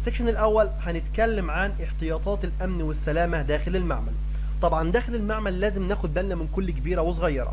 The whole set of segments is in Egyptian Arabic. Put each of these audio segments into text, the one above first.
السكشن الاول هنتكلم عن احتياطات الامن والسلامه داخل المعمل طبعا داخل المعمل لازم ناخد بالنا من كل كبيره وصغيره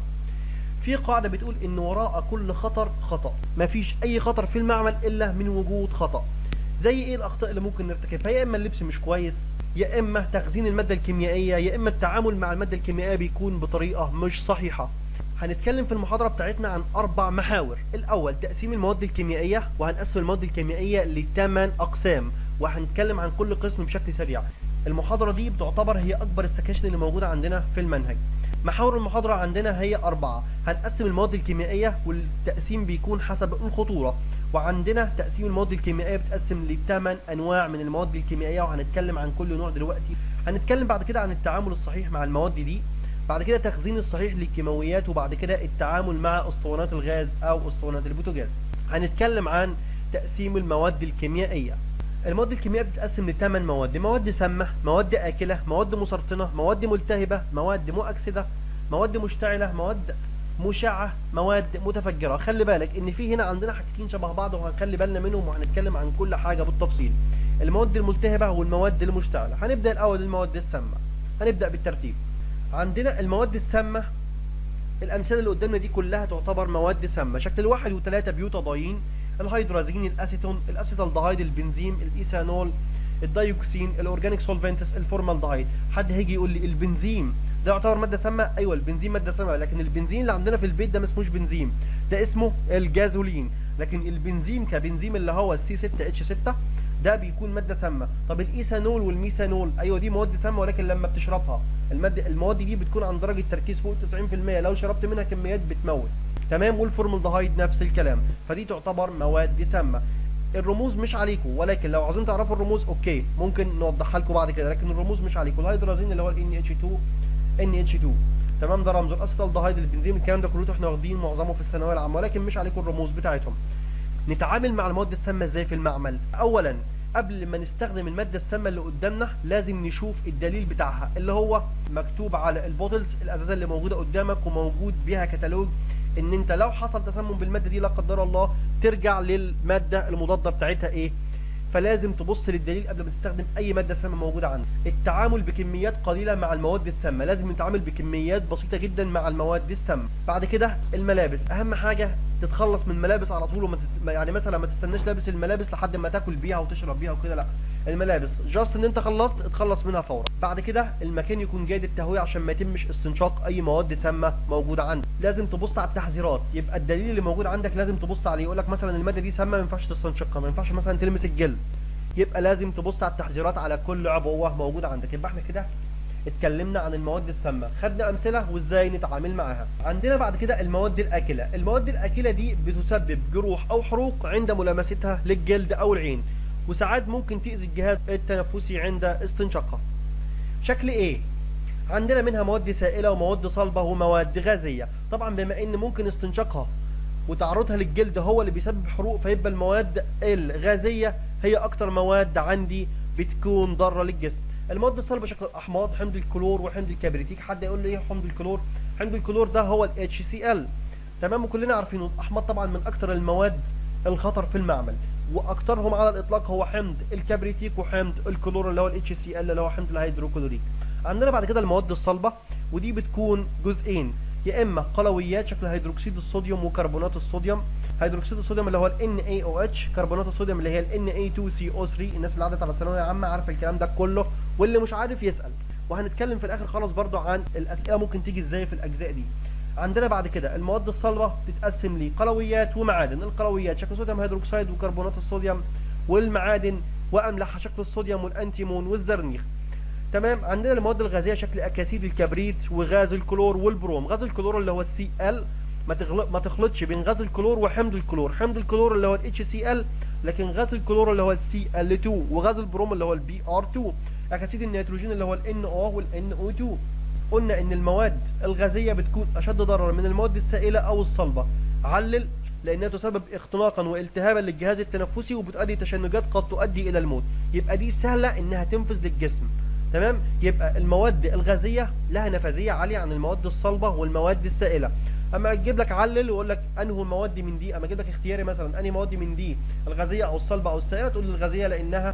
في قاعده بتقول ان وراء كل خطر خطا مفيش اي خطر في المعمل الا من وجود خطا زي ايه الاخطاء اللي ممكن نرتكبها يا اما اللبس مش كويس يا اما تخزين الماده الكيميائيه يا اما التعامل مع الماده الكيميائيه بيكون بطريقه مش صحيحه هنتكلم في المحاضرة بتاعتنا عن أربع محاور الأول تقسيم المواد الكيميائية وهنقسم المواد الكيميائية لثمان أقسام وهنتكلم عن كل قسم بشكل سريع المحاضرة دي بتعتبر هي أكبر السكاشن اللي موجودة عندنا في المنهج محاور المحاضرة عندنا هي أربعة هنقسم المواد الكيميائية والتقسيم بيكون حسب الخطورة وعندنا تقسيم المواد الكيميائية بتقسم لثمان أنواع من المواد الكيميائية وهنتكلم عن كل نوع دلوقتي هنتكلم بعد كده عن التعامل الصحيح مع المواد دي بعد كده تخزين الصحيح للكيماويات وبعد كده التعامل مع اسطوانات الغاز او اسطوانات البوتاجاز هنتكلم عن تقسيم المواد الكيميائية المواد الكيميائية بتتقسم لثمان مواد مواد سامة مواد آكلة مواد مسرطنة مواد ملتهبة مواد مؤكسدة مواد مشتعلة مواد مشعة مواد متفجرة خلي بالك ان في هنا عندنا حاجتين شبه بعض وهنخلي بالنا منهم وهنتكلم عن كل حاجة بالتفصيل المواد الملتهبة والمواد المشتعلة هنبدأ الأول المواد السامة هنبدأ بالترتيب عندنا المواد السامة الأمثلة اللي قدامنا دي كلها تعتبر مواد سامة شكل الواحد وثلاثة بيوتاداين الهيدرازين الأسيتون الأسيتالدهايد البنزين الإيثانول الدايوكسين الأورجانيك سولفنتس الفورمالدهايد حد هيجي يقول لي البنزين ده يعتبر مادة سامة أيوة البنزين مادة سامة لكن البنزين اللي عندنا في البيت ده ما اسموش بنزين ده اسمه الجازولين لكن البنزين كبنزين اللي هو السي 6 اتش 6 ده بيكون مادة سامة طب الايثانول والميثانول ايوه دي مواد سامة ولكن لما بتشربها المادة المواد دي بتكون عن درجة تركيز فوق 90% لو شربت منها كميات بتموت تمام والفورمالدهايد نفس الكلام فدي تعتبر مواد سامة الرموز مش عليكم ولكن لو عاوزين تعرفوا الرموز اوكي ممكن نوضحها لكم بعد كده لكن الرموز مش عليكم الهيدرازين اللي هو ال NH2 NH2 تمام ده رمزه الاسيتالدهايد البنزين الكلام ده كله احنا واخدين معظمه في الثانويه العامه ولكن مش عليكم الرموز بتاعتهم نتعامل مع المواد السامه ازاي في المعمل اولا قبل ما نستخدم المادة السامة اللي قدامنا لازم نشوف الدليل بتاعها اللي هو مكتوب على البوتلز الازازة اللي موجودة قدامك وموجود بيها كتالوج ان انت لو حصل تسمم بالمادة دي لا قدر الله ترجع للمادة المضادة بتاعتها ايه فلازم تبص للدليل قبل ما تستخدم اي ماده سامه موجوده عندك التعامل بكميات قليله مع المواد السامه لازم نتعامل بكميات بسيطه جدا مع المواد السامه بعد كده الملابس اهم حاجه تتخلص من الملابس على طول وما تس... يعني مثلا ما تستناش لابس الملابس لحد ما تاكل بيها وتشرب بيها وكده لا الملابس جاست ان انت خلصت اتخلص منها فورا بعد كده المكان يكون جيد التهويه عشان ما يتمش استنشاق اي مواد سامه موجوده عندك لازم تبص على التحذيرات يبقى الدليل اللي موجود عندك لازم تبص عليه يقول لك مثلا الماده دي سامه ما ينفعش تستنشقها ما ينفعش مثلا تلمس الجلد يبقى لازم تبص على التحذيرات على كل عبوه موجوده عندك يبقى احنا كده اتكلمنا عن المواد السامه خدنا امثله وازاي نتعامل معاها عندنا بعد كده المواد الاكله المواد الاكله دي بتسبب جروح او حروق عند ملامستها للجلد او العين وساعات ممكن تأذي الجهاز التنفسي عند استنشاقها شكل ايه عندنا منها مواد سائله ومواد صلبه ومواد غازيه طبعا بما ان ممكن استنشاقها وتعرضها للجلد هو اللي بيسبب حروق فيبقى المواد الغازيه هي اكتر مواد عندي بتكون ضاره للجسم المواد الصلبه شكل الاحماض حمض الكلور وحمض الكبريتيك حد يقول لي ايه حمض الكلور حمض الكلور ده هو ال HCl تمام وكلنا عارفينه الاحماض طبعا من اكتر المواد الخطر في المعمل واكترهم على الاطلاق هو حمض الكبريتيك وحمض الكلور اللي هو ال HCl اللي هو حمض الهيدروكلوريك عندنا بعد كده المواد الصلبه ودي بتكون جزئين يا اما قلويات شكل هيدروكسيد الصوديوم وكربونات الصوديوم هيدروكسيد الصوديوم اللي هو ال NaOH كربونات الصوديوم اللي هي ال Na2CO3 الناس اللي عدت على ثانويه عامه عارفه الكلام ده كله واللي مش عارف يسال وهنتكلم في الاخر خالص برضو عن الاسئله ممكن تيجي ازاي في الاجزاء دي عندنا بعد كده المواد الصلبه بتتقسم لقلويات ومعادن القلويات شكل صوديوم هيدروكسيد وكربونات الصوديوم والمعادن واملاح شكل الصوديوم والانتيمون والزرنيخ تمام عندنا المواد الغازيه شكل اكاسيد الكبريت وغاز الكلور والبروم غاز الكلور اللي هو السي ال ما تغلط ما تخلطش بين غاز الكلور وحمض الكلور حمض الكلور اللي هو ال HCl لكن غاز الكلور اللي هو ال Cl2 وغاز البروم اللي هو ال Br2 اكاسيد النيتروجين اللي هو ال NO وال NO2 قلنا ان المواد الغازيه بتكون اشد ضررا من المواد السائله او الصلبه علل لانها تسبب اختناقا والتهابا للجهاز التنفسي وبتؤدي تشنجات قد تؤدي الى الموت يبقى دي سهله انها تنفذ للجسم تمام يبقى المواد الغازيه لها نفاذيه عاليه عن المواد الصلبه والمواد السائله اما اجيب لك علل واقول لك انه المواد من دي اما اجيب لك اختياري مثلا انهي مواد من دي الغازيه او الصلبه او السائله تقول لي الغازيه لانها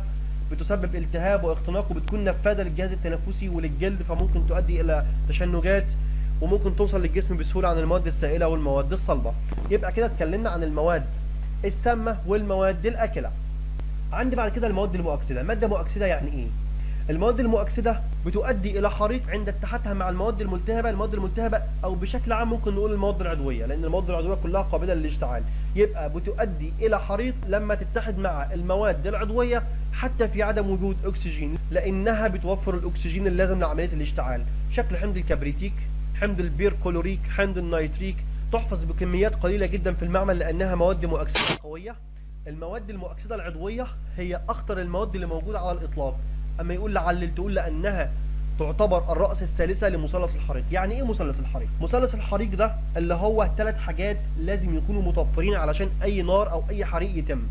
بتسبب التهاب واختناق وبتكون نفاذه للجهاز التنفسي وللجلد فممكن تؤدي الى تشنجات وممكن توصل للجسم بسهوله عن المواد السائله والمواد الصلبه يبقى كده اتكلمنا عن المواد السامه والمواد الاكله عندي بعد كده المواد المؤكسده ماده مؤكسده يعني ايه المواد المؤكسده بتؤدي الى حريق عند اتحادها مع المواد الملتهبه المواد الملتهبه او بشكل عام ممكن نقول المواد العضويه لان المواد العضويه كلها قابله للاشتعال يبقى بتؤدي الى حريق لما تتحد مع المواد العضويه حتى في عدم وجود اكسجين لانها بتوفر الاكسجين اللازم لعمليه الاشتعال شكل حمض الكبريتيك حمض البيركولوريك حمض النيتريك تحفظ بكميات قليله جدا في المعمل لانها مواد مؤكسده قويه المواد المؤكسده العضويه هي اخطر المواد اللي موجوده على الاطلاق اما يقول لعلل تقول لانها تعتبر الرأس الثالثة لمثلث الحريق يعني ايه مثلث الحريق مثلث الحريق ده اللي هو ثلاث حاجات لازم يكونوا متوفرين علشان اي نار او اي حريق يتم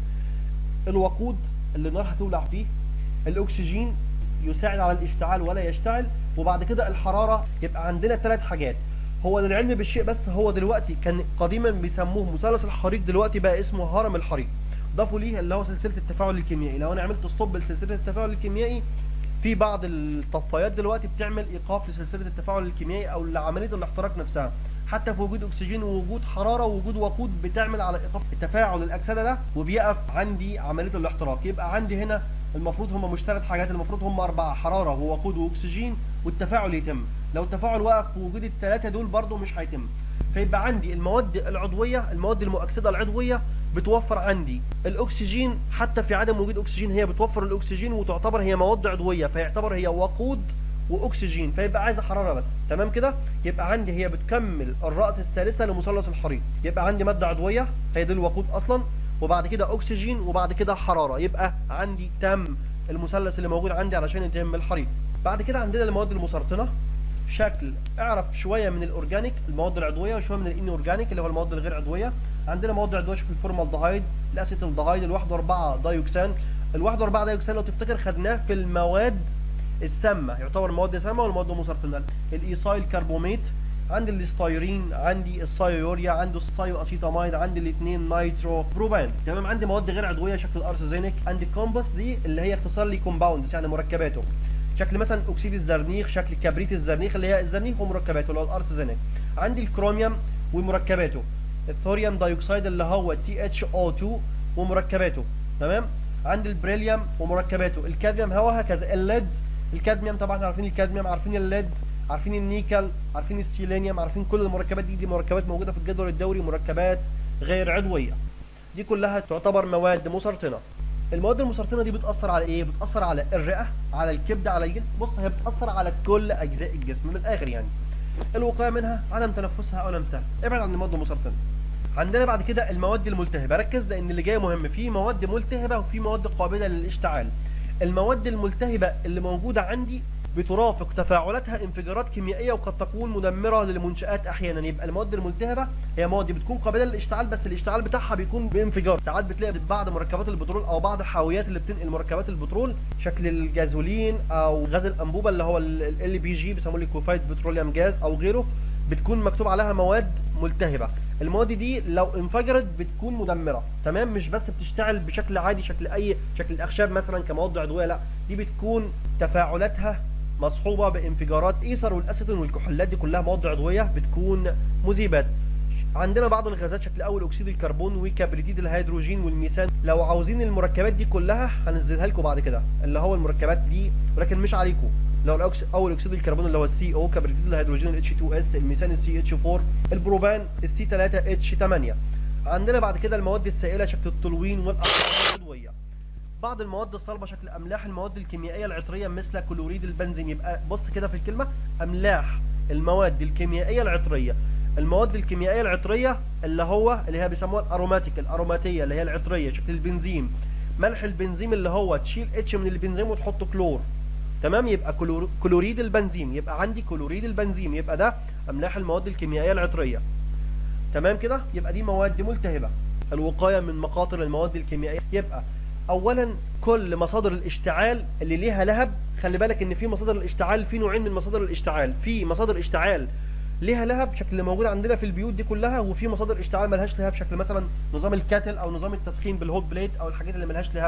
الوقود اللي النار هتولع فيه الاكسجين يساعد على الاشتعال ولا يشتعل وبعد كده الحرارة يبقى عندنا ثلاث حاجات هو للعلم بالشيء بس هو دلوقتي كان قديما بيسموه مثلث الحريق دلوقتي بقى اسمه هرم الحريق ضافوا ليه اللي هو سلسله التفاعل الكيميائي لو انا عملت ستوب لسلسله التفاعل الكيميائي في بعض الطفايات دلوقتي بتعمل ايقاف لسلسله التفاعل الكيميائي او لعمليه الاحتراق نفسها حتى في وجود اكسجين ووجود حراره ووجود وقود بتعمل على ايقاف تفاعل الاكسده ده وبيقف عندي عمليه الاحتراق يبقى عندي هنا المفروض هم مش ثلاث حاجات المفروض هم اربعه حراره ووقود واكسجين والتفاعل يتم لو التفاعل وقف ووجود الثلاثه دول برضه مش هيتم فيبقى عندي المواد العضويه المواد المؤكسده العضويه بتوفر عندي الاكسجين حتى في عدم وجود اكسجين هي بتوفر الاكسجين وتعتبر هي مواد عضويه فيعتبر هي وقود واكسجين فيبقى عايزه حراره بس تمام كده يبقى عندي هي بتكمل الراس الثالثه لمثلث الحريق يبقى عندي ماده عضويه هي دي الوقود اصلا وبعد كده اكسجين وبعد كده حراره يبقى عندي تم المثلث اللي موجود عندي علشان يتم الحريق بعد كده عندنا المواد المسرطنه شكل اعرف شويه من الاورجانيك المواد العضويه وشويه من الان اورجانيك اللي هو المواد الغير عضويه عندنا مواد عضويه شكل الفورمالدهايد الاسيتالدهايد الواحد واربعة دايوكسان الواحد واربعة دايوكسان لو تفتكر خدناه في المواد السامه يعتبر مواد سامه والمواد المسرطنه الايثايل كربوميت عندي الاستايرين عندي السايوريا عندي السايو اسيتاميد عندي الاثنين نايترو بروبان تمام عندي مواد غير عضويه شكل الارسيزينيك عندي كومبوس دي اللي هي اختصار لكومباوندز يعني مركباته شكل مثلا اكسيد الزرنيخ شكل كبريت الزرنيخ اللي هي الزرنيخ ومركباته اللي هو الارسيزينيك عندي الكروميوم ومركباته الثوريوم دايوكسيد اللي هو تي اتش او 2 ومركباته تمام عندي البريليوم ومركباته الكادميوم هو هكذا الليد الكادميوم طبعا عارفين الكادميوم عارفين الليد عارفين النيكل عارفين السيلينيوم عارفين كل المركبات دي دي مركبات موجوده في الجدول الدوري مركبات غير عضويه دي كلها تعتبر مواد مسرطنه المواد المسرطنه دي بتاثر على ايه بتاثر على الرئه على الكبد على الجلد بص هي بتاثر على كل اجزاء الجسم من الاخر يعني الوقايه منها عدم تنفسها او لمسها ابعد عن المواد المسرطنه عندنا بعد كده المواد الملتهبه ركز لان اللي جاي مهم في مواد ملتهبه وفي مواد قابله للاشتعال المواد الملتهبه اللي موجوده عندي بترافق تفاعلاتها انفجارات كيميائيه وقد تكون مدمره للمنشات احيانا يبقى المواد الملتهبه هي مواد بتكون قابله للاشتعال بس الاشتعال بتاعها بيكون بانفجار ساعات بتلاقي بعض مركبات البترول او بعض الحاويات اللي بتنقل مركبات البترول شكل الجازولين او غاز الانبوبه اللي هو ال بي جي بيسموه ليكوفايد بتروليوم جاز او غيره بتكون مكتوب عليها مواد ملتهبه المواد دي لو انفجرت بتكون مدمره تمام مش بس بتشتعل بشكل عادي شكل اي شكل الاخشاب مثلا كمواد عضويه لا دي بتكون تفاعلاتها مصحوبه بانفجارات ايثر والاسيتون والكحولات دي كلها مواد عضويه بتكون مذيبات عندنا بعض الغازات شكل اول اكسيد الكربون وكبريتيد الهيدروجين والميثان لو عاوزين المركبات دي كلها هنزلها لكم بعد كده اللي هو المركبات دي ولكن مش عليكم لو الأكس... اول اكسيد الكربون اللي هو السي او كبريتيد الهيدروجين الاتش 2 اس الميثان السي اتش 4 البروبان السي 3 اتش 8 عندنا بعد كده المواد السائله شكل التولوين والاحماض العضويه بعض المواد الصلبه شكل املاح المواد الكيميائيه العطريه مثل كلوريد البنزين يبقى بص كده في الكلمه املاح المواد الكيميائيه العطريه المواد الكيميائيه العطريه اللي هو اللي هي بيسموها الاروماتيك الاروماتيه اللي هي العطريه شكل البنزين ملح البنزين اللي هو تشيل اتش من البنزين وتحط كلور تمام يبقى كلور... كلوريد البنزين يبقى عندي كلوريد البنزين يبقى ده املاح المواد الكيميائيه العطريه تمام كده يبقى دي مواد ملتهبه الوقايه من مخاطر المواد الكيميائيه يبقى اولا كل مصادر الاشتعال اللي ليها لهب خلي بالك ان في مصادر الاشتعال في نوعين من مصادر الاشتعال في مصادر اشتعال ليها لهب شكل اللي موجود عندنا في البيوت دي كلها وفي مصادر اشتعال ملهاش لهب شكل مثلا نظام الكاتل او نظام التسخين بالهوت بليت او الحاجات اللي ملهاش لهب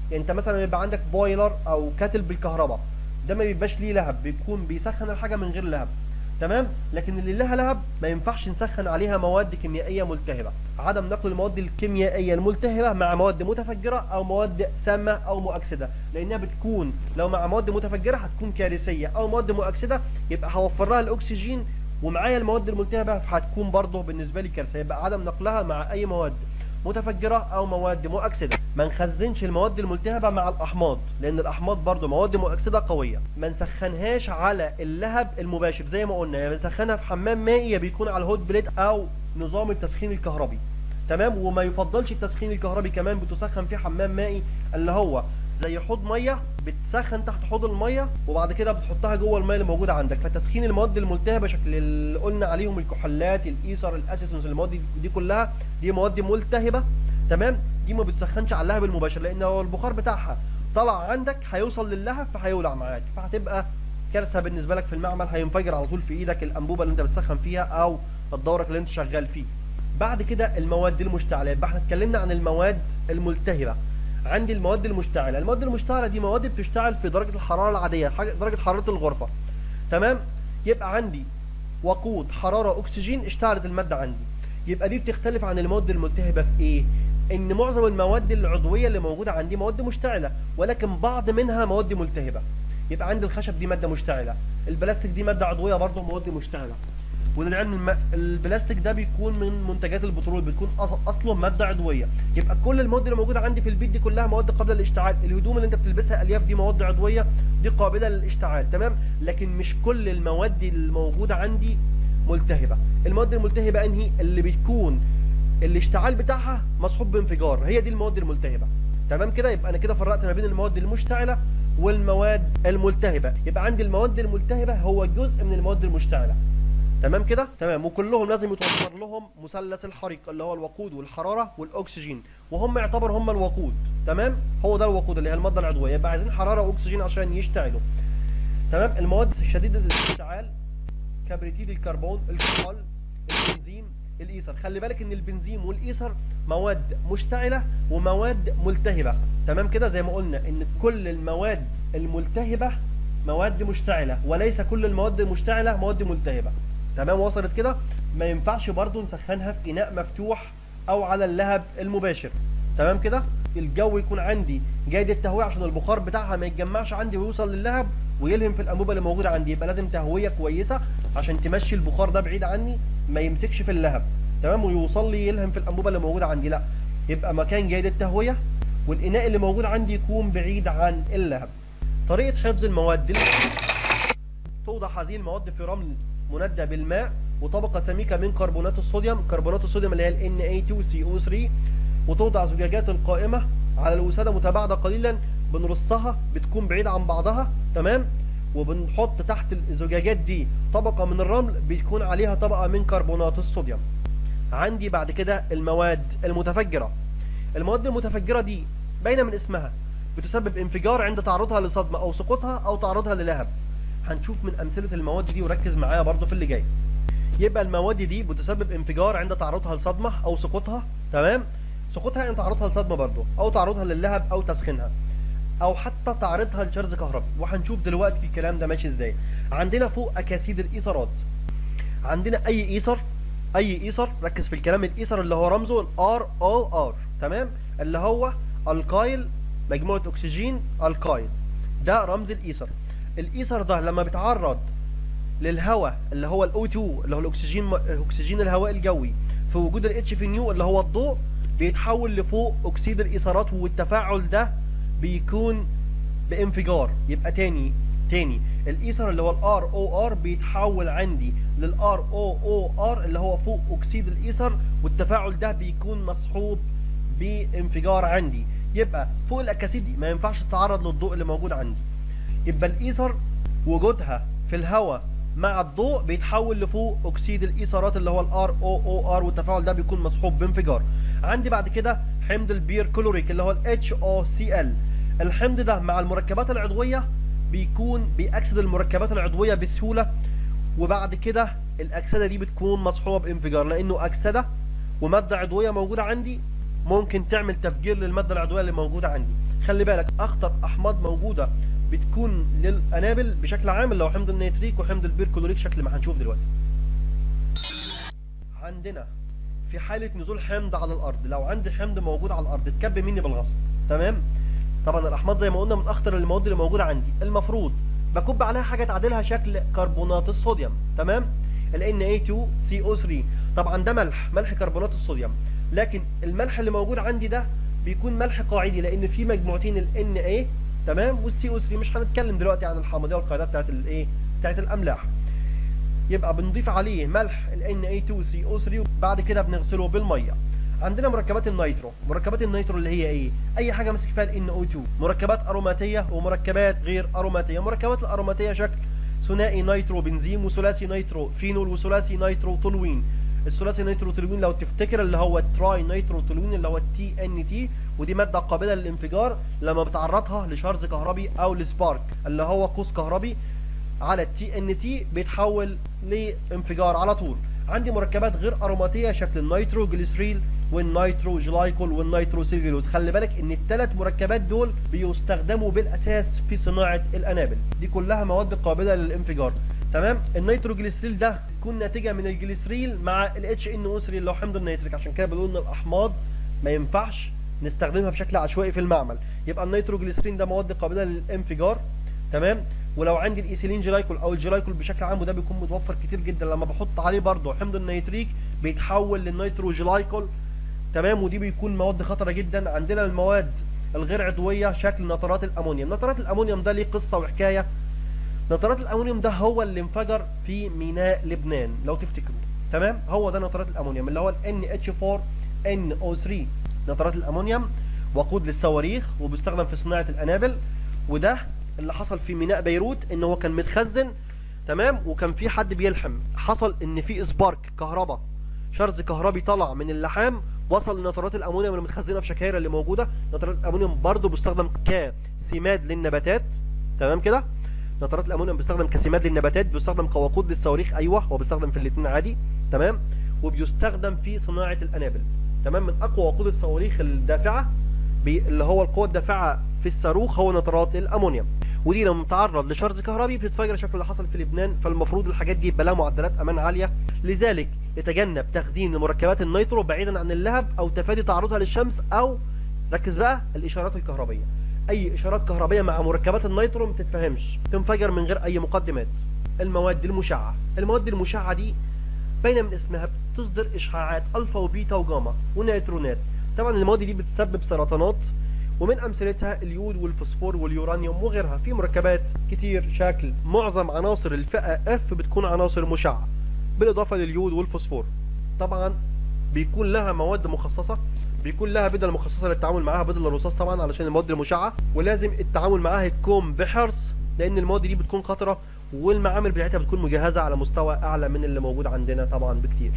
يعني انت مثلا يبقى عندك بويلر او كاتل بالكهرباء ده ما بيبقاش ليه لهب بيكون بيسخن الحاجه من غير لهب تمام لكن اللي لها لهب ما ينفعش نسخن عليها مواد كيميائيه ملتهبه عدم نقل المواد الكيميائيه الملتهبه مع مواد متفجره او مواد سامه او مؤكسده لانها بتكون لو مع مواد متفجره هتكون كارثيه او مواد مؤكسده يبقى هوفر لها الاكسجين ومعايا المواد الملتهبه هتكون برضه بالنسبه لي كارثه يبقى عدم نقلها مع اي مواد متفجره او مواد مؤكسده ما نخزنش المواد الملتهبه مع الاحماض لان الاحماض برضو مواد مؤكسده قويه ما نسخنهاش على اللهب المباشر زي ما قلنا يعني بنسخنها في حمام مائي يا بيكون على الهوت بليت او نظام التسخين الكهربي تمام وما يفضلش التسخين الكهربي كمان بتسخن في حمام مائي اللي هو زي حوض ميه بتسخن تحت حوض الميه وبعد كده بتحطها جوه الميه اللي موجوده عندك فتسخين المواد الملتهبه شكل اللي قلنا عليهم الكحولات الايثر الاسيتونز المواد دي كلها دي مواد ملتهبه تمام دي ما بتسخنش على اللهب المباشر لان لو البخار بتاعها طلع عندك هيوصل للهب فهيولع معاك فهتبقى كارثه بالنسبه لك في المعمل هينفجر على طول في ايدك الانبوبه اللي انت بتسخن فيها او الدورق اللي انت شغال فيه بعد كده المواد المشتعله يبقى احنا اتكلمنا عن المواد الملتهبه عندي المواد المشتعله المواد المشتعله دي مواد بتشتغل في درجه الحراره العاديه درجه حراره الغرفه تمام يبقى عندي وقود حراره اكسجين اشتعلت الماده عندي يبقى دي بتختلف عن المواد الملتهبه في ايه ان معظم المواد العضويه اللي موجوده عندي مواد مشتعله ولكن بعض منها مواد ملتهبه يبقى عندي الخشب دي ماده مشتعله البلاستيك دي ماده عضويه برضه مواد مشتعله وللعلم الم... البلاستيك ده بيكون من منتجات البترول بتكون اصله ماده عضويه يبقى كل المواد اللي موجوده عندي في البيت دي كلها مواد قابله للاشتعال الهدوم اللي انت بتلبسها الياف دي مواد عضويه دي قابله للاشتعال تمام لكن مش كل المواد الموجوده عندي ملتهبه المواد الملتهبه انهي اللي بتكون الاشتعال بتاعها مصحوب بانفجار هي دي المواد الملتهبه تمام كده يبقى انا كده فرقت ما بين المواد المشتعله والمواد الملتهبه يبقى عندي المواد الملتهبه هو جزء من المواد المشتعله تمام كده تمام وكلهم لازم يتوفر لهم مثلث الحريق اللي هو الوقود والحراره والاكسجين وهم يعتبر هم الوقود تمام هو ده الوقود اللي هي الماده العضويه يبقى عايزين حراره واكسجين عشان يشتعلوا تمام المواد شديده الاشتعال كبريتيد الكربون الكحول البنزين الايثر خلي بالك ان البنزين والايثر مواد مشتعله ومواد ملتهبه تمام كده زي ما قلنا ان كل المواد الملتهبه مواد مشتعله وليس كل المواد المشتعله مواد ملتهبه تمام وصلت كده ما ينفعش برضو نسخنها في اناء مفتوح او على اللهب المباشر تمام كده الجو يكون عندي جيد التهويه عشان البخار بتاعها ما يتجمعش عندي ويوصل للهب ويلهم في الانبوبه اللي موجوده عندي يبقى لازم تهويه كويسه عشان تمشي البخار ده بعيد عني ما يمسكش في اللهب تمام ويوصل لي يلهم في الانبوبه اللي موجوده عندي لا يبقى مكان جيد التهويه والاناء اللي موجود عندي يكون بعيد عن اللهب طريقه حفظ المواد دي توضع هذه المواد في رمل مندى بالماء وطبقه سميكه من كربونات الصوديوم كربونات الصوديوم اللي هي ال Na2CO3 وتوضع زجاجات القائمه على الوساده متباعده قليلا بنرصها بتكون بعيده عن بعضها تمام وبنحط تحت الزجاجات دي طبقه من الرمل بيكون عليها طبقه من كربونات الصوديوم عندي بعد كده المواد المتفجره المواد المتفجره دي باينه من اسمها بتسبب انفجار عند تعرضها لصدمه او سقوطها او تعرضها للهب هنشوف من امثله المواد دي وركز معايا برضو في اللي جاي يبقى المواد دي بتسبب انفجار عند تعرضها لصدمه او سقوطها تمام سقوطها عند تعرضها لصدمه برضو او تعرضها للهب او تسخينها او حتى تعرضها لشرز كهربي وهنشوف دلوقتي الكلام ده ماشي ازاي عندنا فوق اكاسيد الايثرات عندنا اي ايثر اي ايثر ركز في الكلام الايثر اللي هو رمزه الار او ار تمام اللي هو الكايل مجموعه اكسجين الكايل ده رمز الايثر الايثر ده لما بيتعرض للهواء اللي هو الاو 2 اللي هو الاكسجين اكسجين الهواء الجوي في وجود الاتش في نيو اللي هو الضوء بيتحول لفوق اكسيد الايثارات والتفاعل ده بيكون بانفجار يبقى تاني تاني الايثر اللي هو الار او ار بيتحول عندي للار او او ار اللي هو فوق اكسيد الايثر والتفاعل ده بيكون مصحوب بانفجار عندي يبقى فوق الاكاسيد دي ما ينفعش تتعرض للضوء اللي موجود عندي يبقى الايثر وجودها في الهواء مع الضوء بيتحول لفوق اكسيد الايثارات اللي هو الار او او ار والتفاعل ده بيكون مصحوب بانفجار عندي بعد كده حمض البير كلوريك اللي هو ال HOCl الحمض ده مع المركبات العضوية بيكون بيأكسد المركبات العضوية بسهولة وبعد كده الأكسدة دي بتكون مصحوبة بانفجار لأنه أكسدة ومادة عضوية موجودة عندي ممكن تعمل تفجير للمادة العضوية اللي موجودة عندي خلي بالك اخطر احماض موجوده بتكون للانابل بشكل عام اللي هو حمض النيتريك وحمض البيركلوريك شكل ما هنشوف دلوقتي عندنا في حاله نزول حمض على الارض لو عندي حمض موجود على الارض اتكب مني بالغصب تمام طبعا الاحماض زي ما قلنا من اخطر المواد اللي موجوده عندي المفروض بكب عليها حاجه تعادلها شكل كربونات الصوديوم تمام ال Na2CO3 طبعا ده ملح ملح كربونات الصوديوم لكن الملح اللي موجود عندي ده بيكون ملح قاعدي لان في مجموعتين ال Na تمام والسي او 3 مش هنتكلم دلوقتي عن الحامضيه والقاعده بتاعت الايه بتاعت الاملاح يبقى بنضيف عليه ملح ال Na2CO3 وبعد كده بنغسله بالميه عندنا مركبات النيترو مركبات النيترو اللي هي ايه اي حاجه ماسك فيها ال NO2 مركبات اروماتيه ومركبات غير اروماتيه مركبات الاروماتيه شكل ثنائي نيترو بنزيم وثلاثي نيترو فينول وثلاثي نيترو تولوين الثلاثي نيترو تولوين لو تفتكر اللي هو التراي نيترو تولوين اللي هو التي ان تي ودي ماده قابله للانفجار لما بتعرضها لشرز كهربي او لسبارك اللي هو قوس كهربي على التي ان تي بيتحول لانفجار على طول عندي مركبات غير اروماتيه شكل النيترو جليسريل والنيترو جلايكول والنيترو سيلولوز خلي بالك ان الثلاث مركبات دول بيستخدموا بالاساس في صناعه الانابل دي كلها مواد قابله للانفجار تمام النيترو جليسريل ده تكون ناتجه من الجليسريل مع الاتش ان او 3 اللي هو حمض النيتريك عشان كده بنقول ان الاحماض ما ينفعش نستخدمها بشكل عشوائي في المعمل يبقى النيترو جليسرين ده مواد قابله للانفجار تمام ولو عندي الايثيلين جلايكول او الجلايكول بشكل عام وده بيكون متوفر كتير جدا لما بحط عليه برضه حمض النيتريك بيتحول للنيترو جلايكول تمام ودي بيكون مواد خطره جدا عندنا المواد الغير عضويه شكل نترات الامونيوم نترات الامونيوم ده ليه قصه وحكايه نترات الامونيوم ده هو اللي انفجر في ميناء لبنان لو تفتكروا تمام هو ده نترات الامونيوم اللي هو ال NH4NO3 نترات الامونيوم وقود للصواريخ وبيستخدم في صناعه الانابل وده اللي حصل في ميناء بيروت ان هو كان متخزن تمام وكان في حد بيلحم حصل ان في سبارك كهرباء شرز كهربي طلع من اللحام وصل لنترات الامونيوم اللي متخزنه في شكاير اللي موجوده نترات الامونيوم برضه بيستخدم كسماد للنباتات تمام كده نترات الامونيوم بيستخدم كسماد للنباتات بيستخدم كوقود للصواريخ ايوه هو بيستخدم في الاثنين عادي تمام وبيستخدم في صناعه الانابل تمام من اقوى وقود الصواريخ الدافعه اللي هو القوه الدافعه في الصاروخ هو نترات الامونيوم ودي لما تتعرض لشرز كهربي بتتفجر شكل اللي حصل في لبنان فالمفروض الحاجات دي يبقى لها معدلات امان عاليه لذلك يتجنب تخزين مركبات النيترو بعيدا عن اللهب او تفادي تعرضها للشمس او ركز بقى الاشارات الكهربيه اي اشارات كهربيه مع مركبات النيترو ما تتفهمش تنفجر من غير اي مقدمات المواد المشعه المواد المشعه دي باينه من اسمها بتصدر اشعاعات الفا وبيتا وجاما ونيوترونات طبعا المواد دي بتسبب سرطانات ومن امثلتها اليود والفوسفور واليورانيوم وغيرها في مركبات كتير شكل معظم عناصر الفئه اف بتكون عناصر مشعه بالاضافه لليود والفوسفور طبعا بيكون لها مواد مخصصه بيكون لها بدل مخصصه للتعامل معاها بدل الرصاص طبعا علشان المواد المشعه ولازم التعامل معاها يكون بحرص لان المواد دي بتكون خطره والمعامل بتاعتها بتكون مجهزه على مستوى اعلى من اللي موجود عندنا طبعا بكتير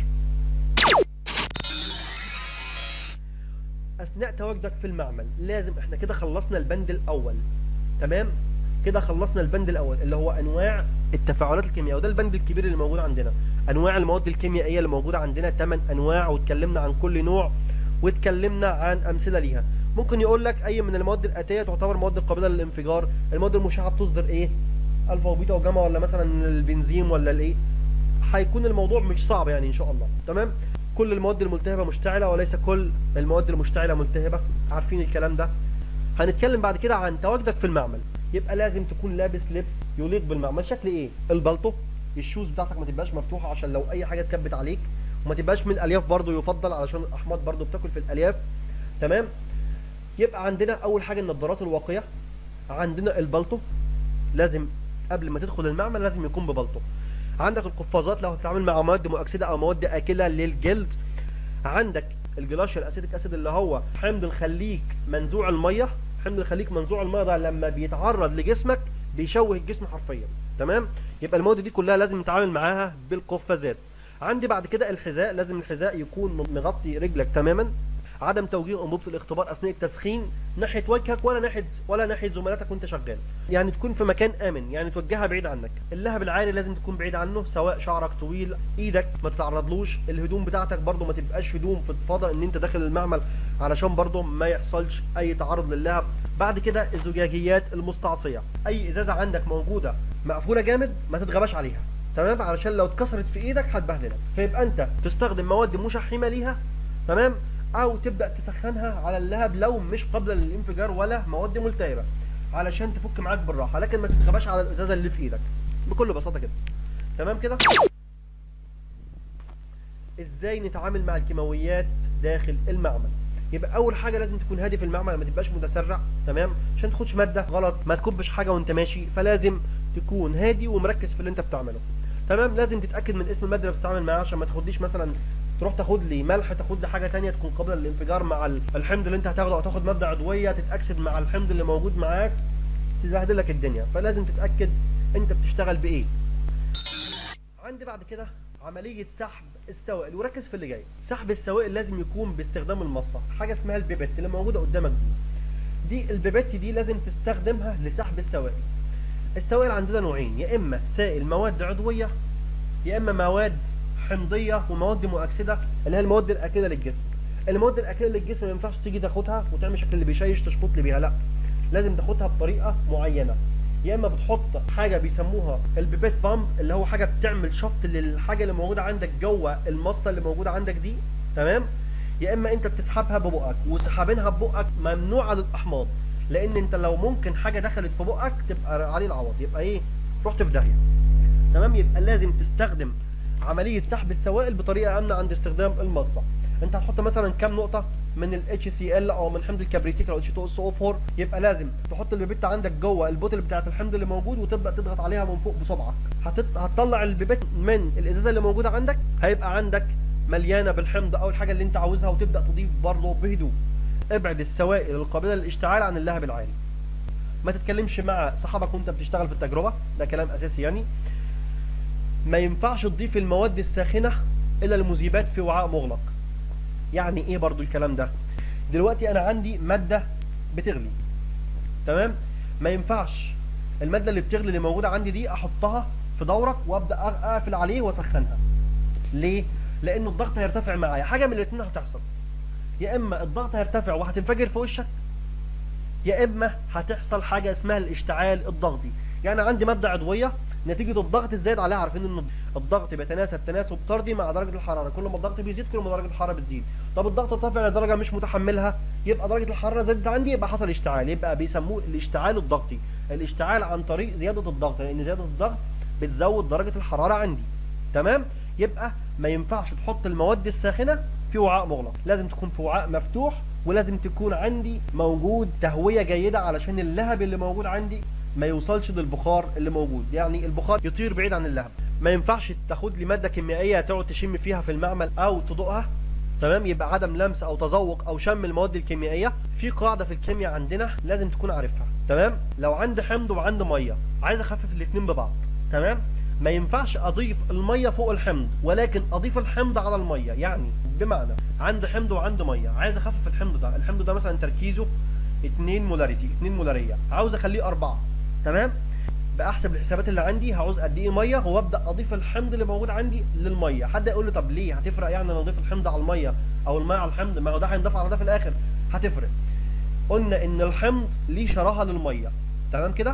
اثناء تواجدك في المعمل لازم احنا كده خلصنا البند الاول تمام كده خلصنا البند الاول اللي هو انواع التفاعلات الكيميائيه وده البند الكبير اللي موجود عندنا انواع المواد الكيميائيه اللي موجوده عندنا 8 انواع واتكلمنا عن كل نوع واتكلمنا عن امثله ليها ممكن يقول لك اي من المواد الاتيه تعتبر مواد قابله للانفجار المواد المشعه بتصدر ايه الفا وبيتا وجاما ولا مثلا البنزين ولا الايه هيكون الموضوع مش صعب يعني ان شاء الله تمام كل المواد الملتهبه مشتعله وليس كل المواد المشتعله ملتهبه عارفين الكلام ده هنتكلم بعد كده عن تواجدك في المعمل يبقى لازم تكون لابس لبس يليق بالمعمل شكل ايه البلطو الشوز بتاعتك ما تبقاش مفتوحه عشان لو اي حاجه اتكبت عليك وما تبقاش من الالياف برضو يفضل علشان الاحماض برضو بتاكل في الالياف تمام يبقى عندنا اول حاجه النظارات الواقيه عندنا البلطو لازم قبل ما تدخل المعمل لازم يكون ببلطو عندك القفازات لو هتتعامل مع مواد مؤكسده او مواد اكله للجلد عندك الجلاشيال اسيتيك اسيد اللي هو حمض الخليك منزوع الميه حمض الخليك منزوع الميه ده لما بيتعرض لجسمك بيشوه الجسم حرفيا تمام يبقى المواد دي كلها لازم نتعامل معاها بالقفازات عندي بعد كده الحذاء لازم الحذاء يكون مغطي رجلك تماما عدم توجيه انبوبه الاختبار اثناء التسخين ناحيه وجهك ولا ناحيه ولا ناحيه زملاتك وانت شغال يعني تكون في مكان امن يعني توجهها بعيد عنك اللهب العالي لازم تكون بعيد عنه سواء شعرك طويل ايدك ما تتعرضلوش الهدوم بتاعتك برضو ما تبقاش هدوم فضفاضه ان انت داخل المعمل علشان برضو ما يحصلش اي تعرض للهب بعد كده الزجاجيات المستعصيه اي ازازه عندك موجوده مقفوله جامد ما تتغباش عليها تمام علشان لو اتكسرت في ايدك هتبهدلك فيبقى انت تستخدم مواد مشحمه ليها تمام او تبدا تسخنها على اللهب لو مش قابله للانفجار ولا مواد ملتهبه علشان تفك معاك بالراحه لكن ما تتغباش على الازازه اللي في ايدك بكل بساطه كده تمام كده ازاي نتعامل مع الكيماويات داخل المعمل يبقى اول حاجه لازم تكون هادي في المعمل ما تبقاش متسرع تمام عشان تاخدش ماده غلط ما تكبش حاجه وانت ماشي فلازم تكون هادي ومركز في اللي انت بتعمله تمام لازم تتاكد من اسم الماده اللي بتتعامل معاها عشان ما تاخدليش مثلا تروح تاخد لي ملح تاخد لي حاجه تانية تكون قابله للانفجار مع الحمض اللي انت هتاخده او تاخد ماده عضويه تتاكد مع الحمض اللي موجود معاك تبهدل لك الدنيا فلازم تتاكد انت بتشتغل بايه عندي بعد كده عمليه سحب السوائل وركز في اللي جاي سحب السوائل لازم يكون باستخدام المصه حاجه اسمها البيبت اللي موجوده قدامك دي دي البيبت دي لازم تستخدمها لسحب السوائل السوائل عندنا نوعين يا اما سائل مواد عضويه يا اما مواد حمضيه ومواد مؤكسده اللي هي المواد الاكله للجسم المواد الاكله للجسم ما ينفعش تيجي تاخدها وتعمل شكل اللي بيشيش تشفط لي بيها لا لازم تاخدها بطريقه معينه يا اما بتحط حاجه بيسموها البيبيت بامب اللي هو حاجه بتعمل شفط للحاجه اللي موجوده عندك جوه المصه اللي موجوده عندك دي تمام يا اما انت بتسحبها ببقك وسحابينها ببقك ممنوع على الاحماض لان انت لو ممكن حاجه دخلت في بقك تبقى عليه العوض يبقى ايه رحت في داهيه تمام يبقى لازم تستخدم عمليه سحب السوائل بطريقه امنه عند استخدام المصه انت هتحط مثلا كام نقطه من ال HCl او من حمض الكبريتيك او H2SO4 يبقى لازم تحط البيبت عندك جوه البوتل بتاعه الحمض اللي موجود وتبدا تضغط عليها من فوق بصبعك هتط... هتطلع البيبت من الازازه اللي موجوده عندك هيبقى عندك مليانه بالحمض او الحاجه اللي انت عاوزها وتبدا تضيف برضه بهدوء ابعد السوائل القابله للاشتعال عن اللهب العالي ما تتكلمش مع صحابك وانت بتشتغل في التجربه ده كلام اساسي يعني ما ينفعش تضيف المواد الساخنه الا المذيبات في وعاء مغلق يعني ايه برضو الكلام ده دلوقتي انا عندي ماده بتغلي تمام ما ينفعش الماده اللي بتغلي اللي موجوده عندي دي احطها في دورك وابدا اقفل عليه واسخنها ليه لان الضغط هيرتفع معايا حاجه من الاثنين هتحصل يا اما الضغط هيرتفع وهتنفجر في وشك يا اما هتحصل حاجه اسمها الاشتعال الضغطي يعني عندي ماده عضويه نتيجه الضغط الزايد عليها عارفين ان الضغط بيتناسب تناسب طردي مع درجه الحراره كل ما الضغط بيزيد كل ما درجه الحراره بتزيد طب الضغط ارتفع لدرجه مش متحملها يبقى درجه الحراره زادت عندي يبقى حصل اشتعال يبقى بيسموه الاشتعال الضغطي الاشتعال عن طريق زياده الضغط لان زياده الضغط بتزود درجه الحراره عندي تمام يبقى ما ينفعش تحط المواد الساخنه في وعاء مغلق لازم تكون في وعاء مفتوح ولازم تكون عندي موجود تهويه جيده علشان اللهب اللي موجود عندي ما يوصلش للبخار اللي موجود يعني البخار يطير بعيد عن اللهب ما ينفعش تاخد لي ماده كيميائيه تقعد تشم فيها في المعمل او تدوقها تمام يبقى عدم لمس او تذوق او شم المواد الكيميائيه في قاعده في الكيمياء عندنا لازم تكون عارفها تمام لو عندي حمض وعندي ميه عايز اخفف الاثنين ببعض تمام ما ينفعش اضيف الميه فوق الحمض ولكن اضيف الحمض على الميه يعني بمعنى عندي حمض وعندي ميه عايز اخفف الحمض ده الحمض ده مثلا تركيزه 2 مولاريتي 2 مولاريه عاوز اخليه 4 تمام باحسب الحسابات اللي عندي هعوز قد ايه ميه وابدا اضيف الحمض اللي موجود عندي للميه حد يقول لي طب ليه هتفرق يعني انا اضيف الحمض على الميه او الميه على الحمض ما هو ده هينضاف على ده في الاخر هتفرق قلنا ان الحمض ليه شراهه للميه تمام كده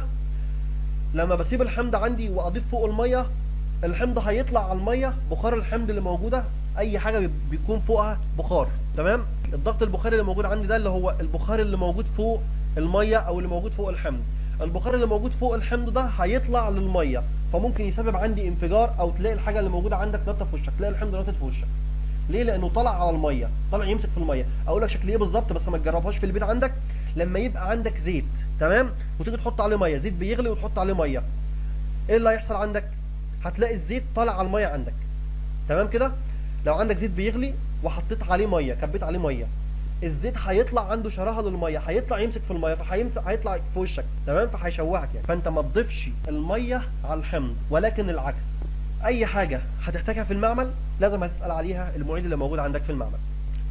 لما بسيب الحمض عندي واضيف فوق الميه الحمض هيطلع على الميه بخار الحمض اللي موجوده اي حاجه بيكون فوقها بخار تمام الضغط البخاري اللي موجود عندي ده اللي هو البخار اللي موجود فوق الميه او اللي موجود فوق الحمض البخار اللي موجود فوق الحمض ده هيطلع للميه فممكن يسبب عندي انفجار او تلاقي الحاجه اللي موجوده عندك نطه في وشك تلاقي الحمض نطت في وشك ليه لانه طلع على الميه طلع يمسك في الميه اقول لك شكل ايه بالظبط بس ما تجربهاش في البيت عندك لما يبقى عندك زيت تمام وتيجي تحط عليه ميه زيت بيغلي وتحط عليه ميه ايه اللي هيحصل عندك هتلاقي الزيت طالع على الميه عندك تمام كده لو عندك زيت بيغلي وحطيت عليه ميه كبيت عليه ميه الزيت هيطلع عنده شراهه للميه هيطلع يمسك في الميه فهيطلع في وشك تمام فهيشوهك يعني فانت ما تضيفش الميه على الحمض ولكن العكس اي حاجه هتحتاجها في المعمل لازم هتسال عليها المعيد اللي موجود عندك في المعمل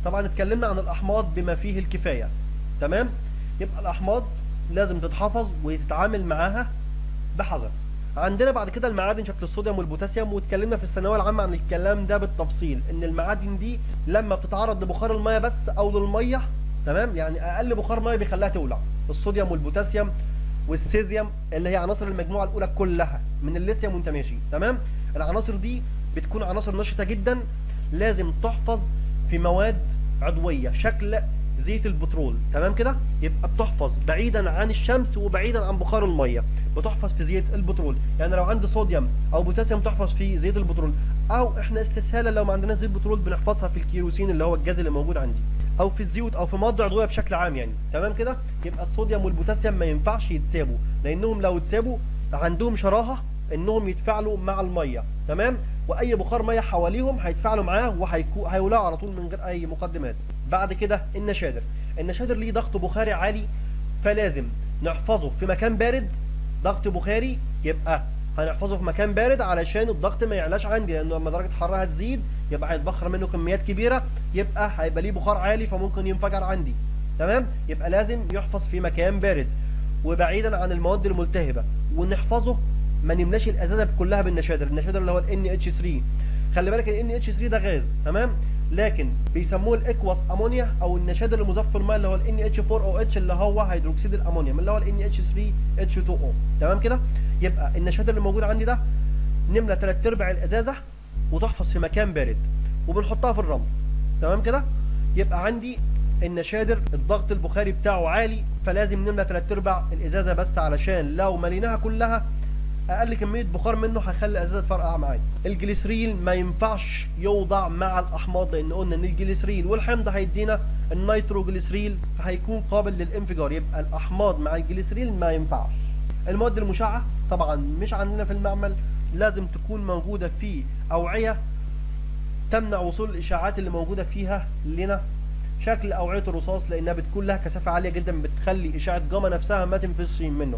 طبعا اتكلمنا عن الاحماض بما فيه الكفايه تمام يبقى الاحماض لازم تتحفظ وتتعامل معاها بحذر عندنا بعد كده المعادن شكل الصوديوم والبوتاسيوم واتكلمنا في الثانويه العامه عن الكلام ده بالتفصيل ان المعادن دي لما بتتعرض لبخار الميه بس او للميه تمام يعني اقل بخار ميه بيخليها تولع الصوديوم والبوتاسيوم والسيزيوم اللي هي عناصر المجموعه الاولى كلها من الليثيوم وانت ماشي تمام العناصر دي بتكون عناصر نشطه جدا لازم تحفظ في مواد عضويه شكل زيت البترول تمام كده يبقى بتحفظ بعيدا عن الشمس وبعيدا عن بخار الميه بتحفظ في زيت البترول يعني لو عندي صوديوم او بوتاسيوم تحفظ في زيت البترول او احنا استسهالا لو ما عندناش زيت بترول بنحفظها في الكيروسين اللي هو الجاز اللي موجود عندي او في الزيوت او في مواد عضويه بشكل عام يعني تمام كده يبقى الصوديوم والبوتاسيوم ما ينفعش يتسابوا لانهم لو اتسابوا عندهم شراهه انهم يتفاعلوا مع الميه تمام واي بخار ميه حواليهم هيتفاعلوا معاه وهيولعوا على طول من غير اي مقدمات بعد كده النشادر النشادر ليه ضغط بخاري عالي فلازم نحفظه في مكان بارد ضغط بخاري يبقى هنحفظه في مكان بارد علشان الضغط ما يعلاش عندي لانه لما درجه الحراره هتزيد يبقى هيتبخر منه كميات كبيره يبقى هيبقى ليه بخار عالي فممكن ينفجر عندي تمام يبقى لازم يحفظ في مكان بارد وبعيدا عن المواد الملتهبه ونحفظه ما نملاش الازازه كلها بالنشادر النشادر اللي هو ال NH3 خلي بالك ال NH3 ده غاز تمام لكن بيسموه الاكواس امونيا او النشادر المضاف الماء اللي هو ال NH4OH اللي هو هيدروكسيد الامونيوم اللي هو ال NH3H2O تمام كده يبقى النشادر اللي موجود عندي ده نملى 3 ارباع الازازه وتحفظ في مكان بارد وبنحطها في الرمل تمام كده يبقى عندي النشادر الضغط البخاري بتاعه عالي فلازم نملى 3 ارباع الازازه بس علشان لو مليناها كلها اقل كميه بخار منه هيخلي الازازه تفرقع معايا الجليسرين ما ينفعش يوضع مع الاحماض لان قلنا ان الجليسرين والحمض هيدينا النيتروجليسرين فهيكون قابل للانفجار يبقى الاحماض مع الجليسرين ما ينفعش المواد المشعه طبعا مش عندنا في المعمل لازم تكون موجوده في اوعيه تمنع وصول الاشعاعات اللي موجوده فيها لنا شكل اوعيه الرصاص لانها بتكون لها كثافه عاليه جدا بتخلي اشعه جاما نفسها ما تنفذش منه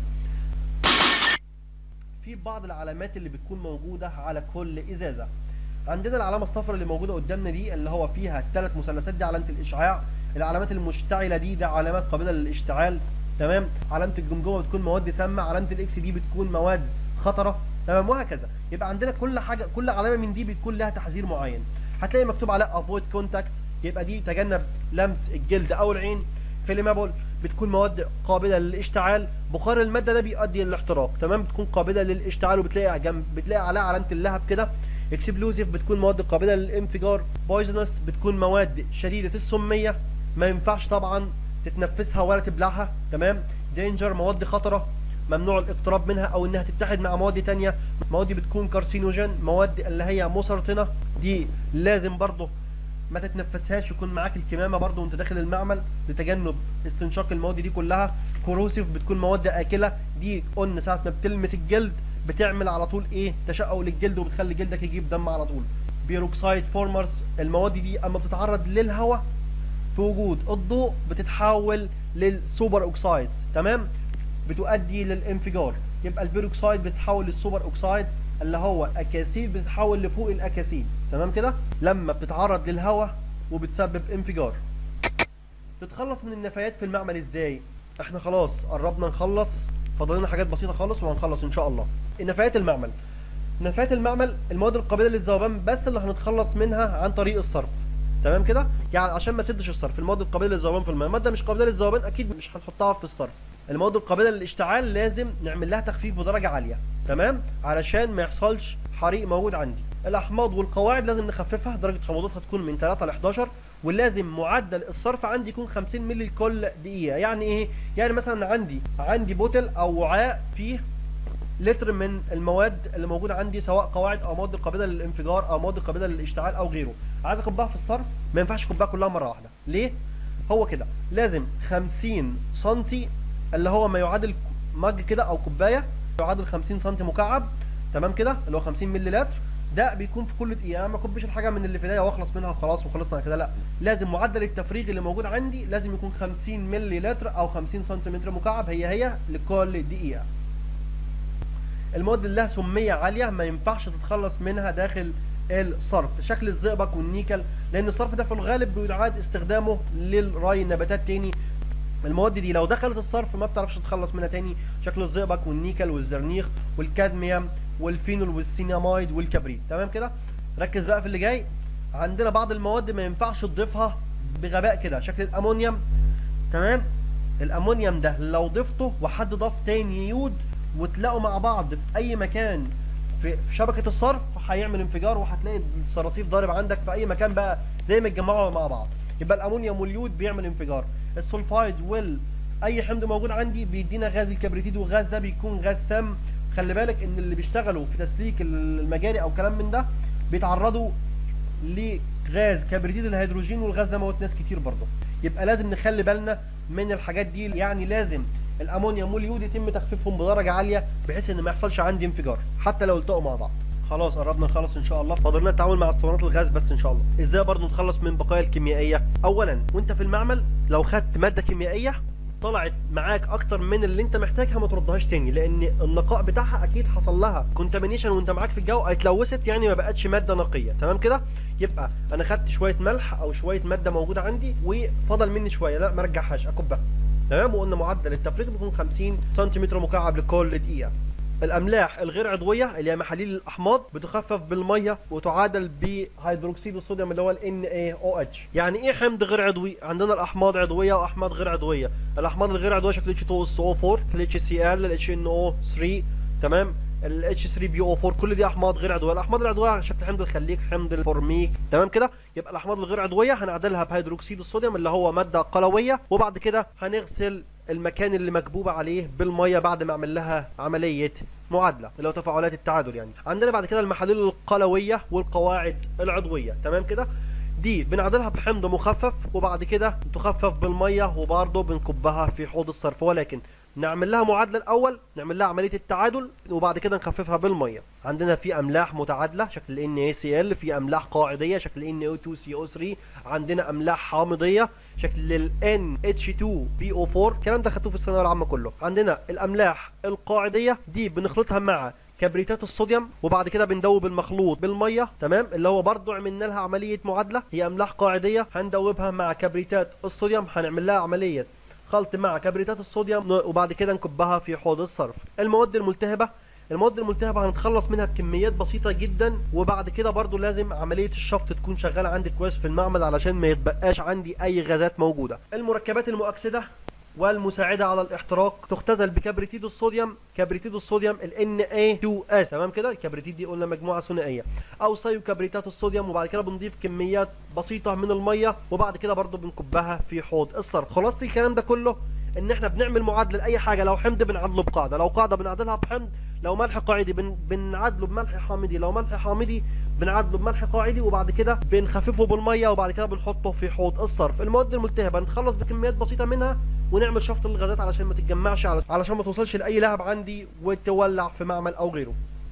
في بعض العلامات اللي بتكون موجودة على كل إزازة عندنا العلامة الصفراء اللي موجودة قدامنا دي اللي هو فيها الثلاث مثلثات دي علامة الإشعاع العلامات المشتعلة دي ده علامات قابلة للاشتعال تمام علامة الجمجمة بتكون مواد سامة علامة الإكس دي بتكون مواد خطرة تمام وهكذا يبقى عندنا كل حاجة كل علامة من دي بتكون لها تحذير معين هتلاقي مكتوب عليها افويد كونتاكت يبقى دي تجنب لمس الجلد أو العين فيلمابل بتكون مواد قابلة للاشتعال بخار المادة ده بيؤدي للاحتراق تمام بتكون قابلة للاشتعال وبتلاقي جنب بتلاقي عليها علامة اللهب كده اكسبلوزيف بتكون مواد قابلة للانفجار بويزنس بتكون مواد شديدة السمية ما ينفعش طبعا تتنفسها ولا تبلعها تمام دينجر مواد خطرة ممنوع الاقتراب منها او انها تتحد مع مواد تانية مواد بتكون كارسينوجين مواد اللي هي مسرطنة دي لازم برضه ما تتنفسهاش يكون معاك الكمامه برضو وانت داخل المعمل لتجنب استنشاق المواد دي كلها كوروسيف بتكون مواد اكله دي قلنا ساعه ما بتلمس الجلد بتعمل على طول ايه تشقق للجلد وبتخلي جلدك يجيب دم على طول بيروكسايد فورمرز المواد دي اما بتتعرض للهواء في وجود الضوء بتتحول للسوبر اوكسايدز تمام بتؤدي للانفجار يبقى البيروكسايد بتتحول للسوبر اوكسايد اللي هو اكاسيد بتتحول لفوق الاكاسيد تمام كده لما بتتعرض للهواء وبتسبب انفجار تتخلص من النفايات في المعمل ازاي احنا خلاص قربنا نخلص فاضل لنا حاجات بسيطه خالص وهنخلص ان شاء الله النفايات المعمل نفايات المعمل المواد القابله للذوبان بس اللي هنتخلص منها عن طريق الصرف تمام كده يعني عشان ما سدش الصرف المواد القابله للذوبان في الماء ماده مش قابله للذوبان اكيد مش هنحطها في الصرف المواد القابله للاشتعال لازم نعمل لها تخفيف بدرجه عاليه تمام علشان ما يحصلش حريق موجود عندي الاحماض والقواعد لازم نخففها درجه حموضتها تكون من 3 ل 11 ولازم معدل الصرف عندي يكون 50 مللي لكل دقيقه يعني ايه يعني مثلا عندي عندي بوتل او وعاء فيه لتر من المواد اللي موجوده عندي سواء قواعد او مواد قابله للانفجار او مواد قابله للاشتعال او غيره عايز اكبها في الصرف ما ينفعش اكبها كلها مره واحده ليه هو كده لازم 50 سم اللي هو ما يعادل مج كده او كوبايه يعادل 50 سم مكعب تمام كده اللي هو 50 مللي لتر ده بيكون في كل دقيقه ما اكبش الحاجه من اللي في ايديا واخلص منها وخلاص وخلصنا كده لا لازم معدل التفريغ اللي موجود عندي لازم يكون 50 مللي لتر او 50 سنتيمتر مكعب هي هي لكل دقيقه المواد اللي لها سميه عاليه ما ينفعش تتخلص منها داخل الصرف شكل الزئبق والنيكل لان الصرف ده في الغالب بيعاد استخدامه للري النباتات تاني المواد دي لو دخلت الصرف ما بتعرفش تتخلص منها تاني شكل الزئبق والنيكل والزرنيخ والكادميوم والفينول والسينامايد والكبريت تمام كده ركز بقى في اللي جاي عندنا بعض المواد ما ينفعش تضيفها بغباء كده شكل الامونيوم تمام الامونيوم ده لو ضفته وحد ضاف تاني يود وتلاقوا مع بعض في اي مكان في في شبكة الصرف هيعمل انفجار وهتلاقي الصراصيف ضارب عندك في اي مكان بقى زي ما اتجمعوا مع بعض يبقى الامونيوم واليود بيعمل انفجار السولفايد وال اي حمض موجود عندي بيدينا غاز الكبريتيد والغاز ده بيكون غاز سام خلي بالك ان اللي بيشتغلوا في تسليك المجاري او كلام من ده بيتعرضوا لغاز كبريتيد الهيدروجين والغاز ده موت ناس كتير برضه يبقى لازم نخلي بالنا من الحاجات دي يعني لازم الامونيوم واليود يتم تخفيفهم بدرجه عاليه بحيث ان ما يحصلش عندي انفجار حتى لو التقوا مع بعض خلاص قربنا نخلص ان شاء الله فاضل لنا التعامل مع اسطوانات الغاز بس ان شاء الله ازاي برضه نتخلص من بقايا الكيميائيه اولا وانت في المعمل لو خدت ماده كيميائيه طلعت معاك اكتر من اللي انت محتاجها ما تردهاش تاني لان النقاء بتاعها اكيد حصل لها كونتامينيشن وانت معاك في الجو اتلوثت يعني ما بقتش ماده نقيه تمام كده يبقى انا خدت شويه ملح او شويه ماده موجوده عندي وفضل مني شويه لا ما رجعهاش اكبها تمام وقلنا معدل التفريغ بيكون 50 سنتيمتر مكعب لكل دقيقه الاملاح الغير عضويه اللي هي محاليل الاحماض بتخفف بالميه وتعادل بهيدروكسيد الصوديوم اللي هو ال NaOH يعني ايه حمض غير عضوي عندنا الاحماض عضويه واحماض غير عضويه الاحماض الغير عضويه شكل H2SO4 ال HCl ال HNO3 تمام ال H3PO4 كل دي احماض غير عضويه الاحماض العضويه شكل حمض الخليك حمض الفورميك تمام كده يبقى الاحماض الغير عضويه هنعدلها بهيدروكسيد الصوديوم اللي هو ماده قلويه وبعد كده هنغسل المكان اللي مكبوب عليه بالميه بعد ما اعمل لها عمليه معادله اللي هو تفاعلات التعادل يعني عندنا بعد كده المحاليل القلويه والقواعد العضويه تمام كده دي بنعدلها بحمض مخفف وبعد كده تخفف بالميه وبرضه بنكبها في حوض الصرف ولكن نعمل لها معادله الاول نعمل لها عمليه التعادل وبعد كده نخففها بالميه عندنا في املاح متعادله شكل NaCl في املاح قاعديه شكل NO2CO3 عندنا املاح حامضيه شكل ال NH2PO4 الكلام ده خدتوه في الثانويه العامه كله عندنا الاملاح القاعديه دي بنخلطها مع كبريتات الصوديوم وبعد كده بندوب المخلوط بالميه تمام اللي هو برضو عملنا لها عمليه معادله هي املاح قاعديه هندوبها مع كبريتات الصوديوم هنعمل لها عمليه خلط مع كبريتات الصوديوم وبعد كده نكبها في حوض الصرف المواد الملتهبه المواد الملتهبه هنتخلص منها بكميات بسيطه جدا وبعد كده برضو لازم عمليه الشفط تكون شغاله عندي كويس في المعمل علشان ما يتبقاش عندي اي غازات موجوده المركبات المؤكسده والمساعدة على الاحتراق تختزل بكبريتيد الصوديوم كبريتيد الصوديوم ال Na2S تمام كده الكبريتيد دي قلنا مجموعة ثنائية او سيو كبريتات الصوديوم وبعد كده بنضيف كميات بسيطة من المية وبعد كده برضو بنكبها في حوض الصرف خلاص الكلام ده كله ان احنا بنعمل معادله لاي حاجه لو حمض بنعادله بقاعده لو قاعده بنعادلها بحمض لو ملح قاعدي بن... بنعادله بملح حامضي لو ملح حامضي بنعادله بملح قاعدي وبعد كده بنخففه بالميه وبعد كده بنحطه في حوض الصرف المواد الملتهبه نتخلص بكميات بسيطه منها ونعمل شفط للغازات علشان ما تتجمعش على... علشان ما توصلش لاي لهب عندي وتولع في معمل او غيره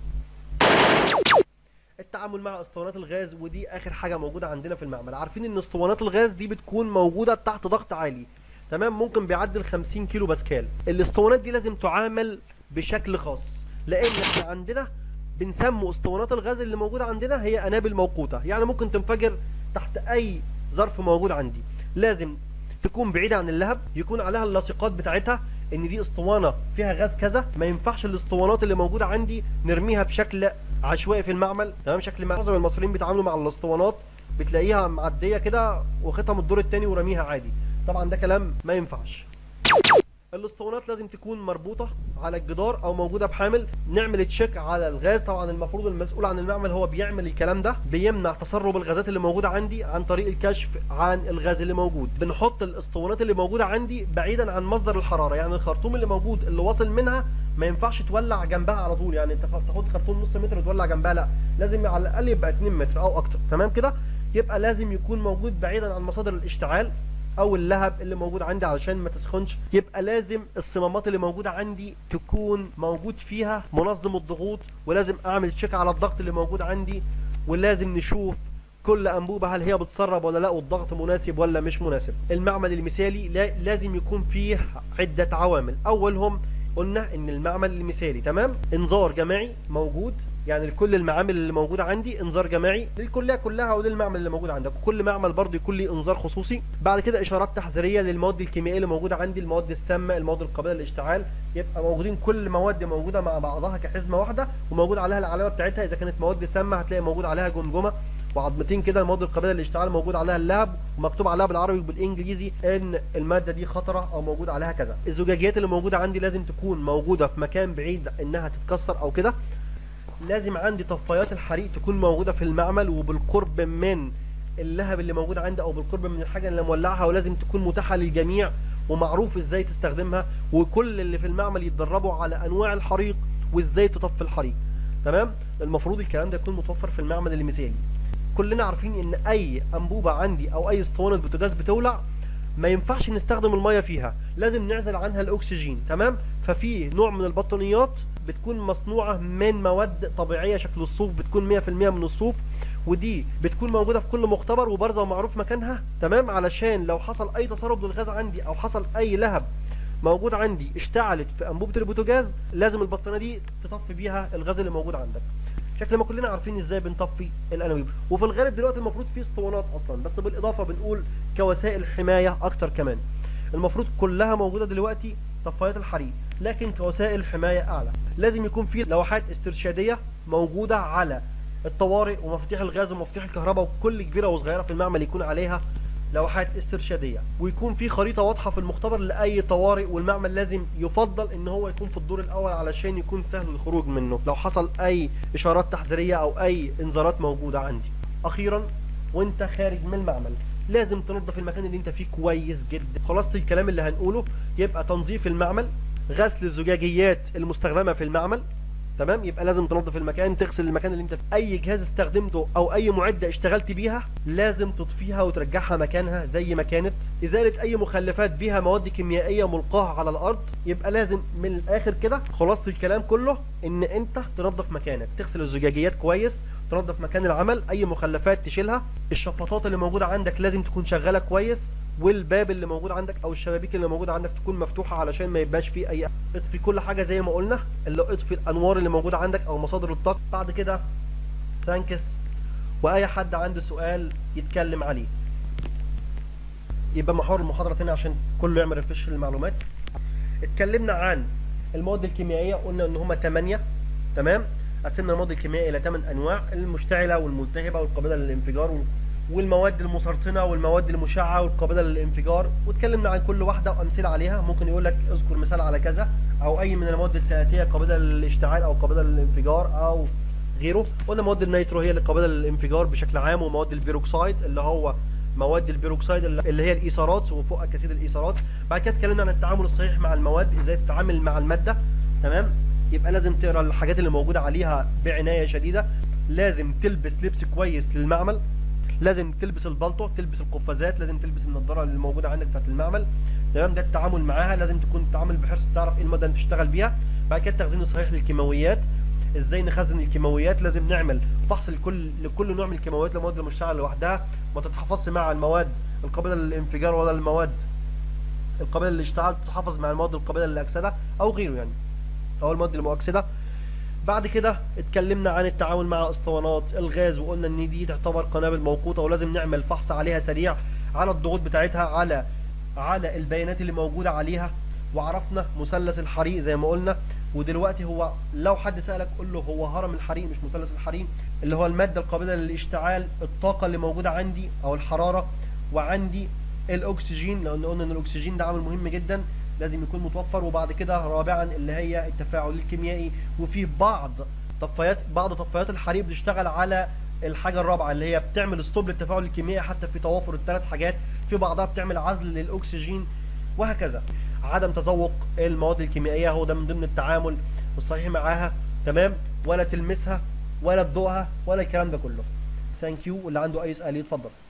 التعامل مع اسطوانات الغاز ودي اخر حاجه موجوده عندنا في المعمل عارفين ان اسطوانات الغاز دي بتكون موجوده تحت ضغط عالي تمام ممكن بيعدي 50 كيلو باسكال الاسطوانات دي لازم تعامل بشكل خاص لان احنا عندنا بنسموا اسطوانات الغاز اللي موجوده عندنا هي انابل موقوته يعني ممكن تنفجر تحت اي ظرف موجود عندي لازم تكون بعيده عن اللهب يكون عليها اللاصقات بتاعتها ان دي اسطوانه فيها غاز كذا ما ينفعش الاسطوانات اللي موجوده عندي نرميها بشكل عشوائي في المعمل تمام شكل معظم المصريين بيتعاملوا مع الاسطوانات بتلاقيها معديه كده واخدها من الدور الثاني ورميها عادي طبعا ده كلام ما ينفعش الاسطوانات لازم تكون مربوطة على الجدار او موجودة بحامل نعمل تشيك على الغاز طبعا المفروض المسؤول عن المعمل هو بيعمل الكلام ده بيمنع تسرب الغازات اللي موجودة عندي عن طريق الكشف عن الغاز اللي موجود بنحط الاسطوانات اللي موجودة عندي بعيدا عن مصدر الحرارة يعني الخرطوم اللي موجود اللي واصل منها ما ينفعش تولع جنبها على طول يعني انت تاخد خرطوم نص متر وتولع جنبها لا لازم على الاقل يبقى 2 متر او اكتر تمام كده يبقى لازم يكون موجود بعيدا عن مصادر الاشتعال او اللهب اللي موجود عندي علشان ما تسخنش يبقى لازم الصمامات اللي موجوده عندي تكون موجود فيها منظم الضغوط ولازم اعمل تشيك على الضغط اللي موجود عندي ولازم نشوف كل انبوبه هل هي بتسرب ولا لا والضغط مناسب ولا مش مناسب المعمل المثالي لازم يكون فيه عده عوامل اولهم قلنا ان المعمل المثالي تمام انذار جماعي موجود يعني لكل المعامل اللي موجوده عندي انذار جماعي للكليه كلها وللمعمل اللي موجود عندك وكل معمل برضه يكون ليه انذار خصوصي بعد كده اشارات تحذيريه للمواد الكيميائيه اللي موجوده عندي المواد السامه المواد القابله للاشتعال يبقى موجودين كل مواد موجوده مع بعضها كحزمه واحده وموجود عليها العلامه بتاعتها اذا كانت مواد سامه هتلاقي موجود عليها جمجمه وعظمتين كده المواد القابله للاشتعال موجود عليها اللهب ومكتوب عليها بالعربي وبالانجليزي ان الماده دي خطره او موجود عليها كذا الزجاجيات اللي موجوده عندي لازم تكون موجوده في مكان بعيد انها تتكسر او كده لازم عندي طفايات الحريق تكون موجوده في المعمل وبالقرب من اللهب اللي موجود عندي او بالقرب من الحاجه اللي مولعها ولازم تكون متاحه للجميع ومعروف ازاي تستخدمها وكل اللي في المعمل يتدربوا على انواع الحريق وازاي تطفي الحريق تمام المفروض الكلام ده يكون متوفر في المعمل المثالي كلنا عارفين ان اي انبوبه عندي او اي اسطوانه بوتاجاز بتولع ما ينفعش نستخدم الميه فيها لازم نعزل عنها الاكسجين تمام ففي نوع من البطانيات بتكون مصنوعه من مواد طبيعيه شكل الصوف بتكون 100% من الصوف ودي بتكون موجوده في كل مختبر وبارزه ومعروف مكانها تمام علشان لو حصل اي تسرب للغاز عندي او حصل اي لهب موجود عندي اشتعلت في انبوبه البوتاجاز لازم البطانيه دي تطفي بيها الغاز اللي موجود عندك شكل ما كلنا عارفين ازاي بنطفي الانابيب وفي الغالب دلوقتي المفروض في اسطوانات اصلا بس بالاضافه بنقول كوسائل حمايه اكتر كمان المفروض كلها موجوده دلوقتي طفايات الحريق لكن كوسائل حمايه اعلى لازم يكون في لوحات استرشاديه موجوده على الطوارئ ومفاتيح الغاز ومفاتيح الكهرباء وكل كبيره وصغيره في المعمل يكون عليها لوحات استرشاديه ويكون في خريطه واضحه في المختبر لاي طوارئ والمعمل لازم يفضل ان هو يكون في الدور الاول علشان يكون سهل الخروج منه لو حصل اي اشارات تحذيريه او اي انذارات موجوده عندي اخيرا وانت خارج من المعمل لازم تنظف المكان اللي انت فيه كويس جدا خلاصه الكلام اللي هنقوله يبقى تنظيف المعمل غسل الزجاجيات المستخدمه في المعمل تمام يبقى لازم تنظف المكان تغسل المكان اللي انت في اي جهاز استخدمته او اي معده اشتغلت بيها لازم تطفيها وترجعها مكانها زي ما كانت ازاله اي مخلفات بيها مواد كيميائيه ملقاها على الارض يبقى لازم من الاخر كده خلاصه الكلام كله ان انت تنظف مكانك تغسل الزجاجيات كويس تنظف مكان العمل اي مخلفات تشيلها الشفاطات اللي موجوده عندك لازم تكون شغاله كويس والباب اللي موجود عندك او الشبابيك اللي موجوده عندك تكون مفتوحه علشان ما يبقاش فيه اي اطفي كل حاجه زي ما قلنا اللي اطفي الانوار اللي موجوده عندك او مصادر الطاقه بعد كده تنكس واي حد عنده سؤال يتكلم عليه يبقى محور المحاضره تاني عشان كله يعمل ريفرش للمعلومات اتكلمنا عن المواد الكيميائيه قلنا ان هما 8 تمام قسمنا المواد الكيميائيه الى 8 انواع المشتعله والملتهبه والقابله للانفجار والمواد المسرطنه والمواد المشعه والقابله للانفجار واتكلمنا عن كل واحده وامثله عليها ممكن يقول لك اذكر مثال على كذا او اي من المواد الثلاثيه قابله للاشتعال او قابله للانفجار او غيره قلنا مواد النيترو هي اللي قابله للانفجار بشكل عام ومواد البيروكسايد اللي هو مواد البيروكسايد اللي هي الايثارات وفوق اكاسيد الايثارات بعد كده اتكلمنا عن التعامل الصحيح مع المواد ازاي تتعامل مع الماده تمام يبقى لازم تقرا الحاجات اللي موجوده عليها بعنايه شديده لازم تلبس لبس كويس للمعمل لازم تلبس البلطو تلبس القفازات لازم تلبس النضاره اللي موجوده عندك بتاعت المعمل تمام ده التعامل معاها لازم تكون تتعامل بحرص تعرف ايه الماده اللي تشتغل بيها بعد كده التخزين الصحيح للكيماويات ازاي نخزن الكيماويات لازم نعمل فحص لكل لكل نوع من الكيماويات المواد اللي مشتغله لوحدها ما تتحفظش مع المواد القابله للانفجار ولا المواد القابله للاشتعال تتحفظ مع المواد القابله للاكسده او غيره يعني او المواد المؤكسده بعد كده اتكلمنا عن التعامل مع اسطوانات الغاز وقلنا ان دي تعتبر قنابل موقوته ولازم نعمل فحص عليها سريع على الضغوط بتاعتها على على البيانات اللي موجوده عليها وعرفنا مثلث الحريق زي ما قلنا ودلوقتي هو لو حد سالك قول له هو هرم الحريق مش مثلث الحريق اللي هو الماده القابله للاشتعال الطاقه اللي موجوده عندي او الحراره وعندي الاكسجين لان قلنا ان الاكسجين ده عامل مهم جدا لازم يكون متوفر وبعد كده رابعا اللي هي التفاعل الكيميائي وفي بعض طفايات بعض طفايات الحريق بتشتغل على الحاجه الرابعه اللي هي بتعمل ستوب للتفاعل الكيميائي حتى في توافر الثلاث حاجات في بعضها بتعمل عزل للاكسجين وهكذا عدم تذوق المواد الكيميائيه هو ده من ضمن التعامل الصحيح معاها تمام ولا تلمسها ولا تدوقها ولا الكلام ده كله ثانك يو واللي عنده اي سؤال يتفضل